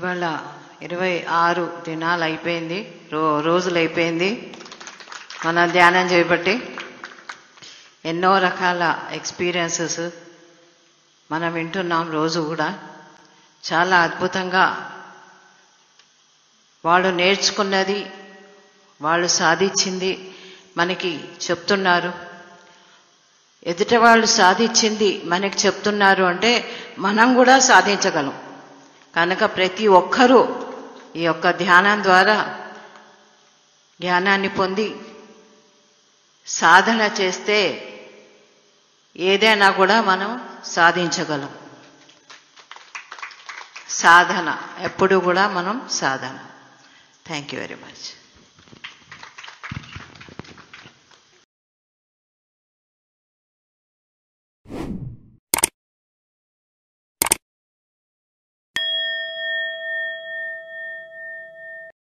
ఇవాళ ఇరవై ఆరు దినాలు అయిపోయింది రో రోజులు అయిపోయింది మన ధ్యానం చేయబట్టి ఎన్నో రకాల ఎక్స్పీరియన్సెస్ మనం వింటున్నాం రోజు కూడా చాలా అద్భుతంగా వాళ్ళు నేర్చుకున్నది వాళ్ళు సాధించింది మనకి చెప్తున్నారు ఎదుట వాళ్ళు సాధించింది మనకి చెప్తున్నారు అంటే మనం కూడా సాధించగలం కనుక ప్రతి ఒక్కరూ ఈ యొక్క ధ్యానం ద్వారా జ్ఞానాన్ని పొంది సాధన చేస్తే ఏదైనా కూడా మనం సాధించగలం సాధన ఎప్పుడు కూడా మనం సాధన థ్యాంక్ యూ వెరీ మచ్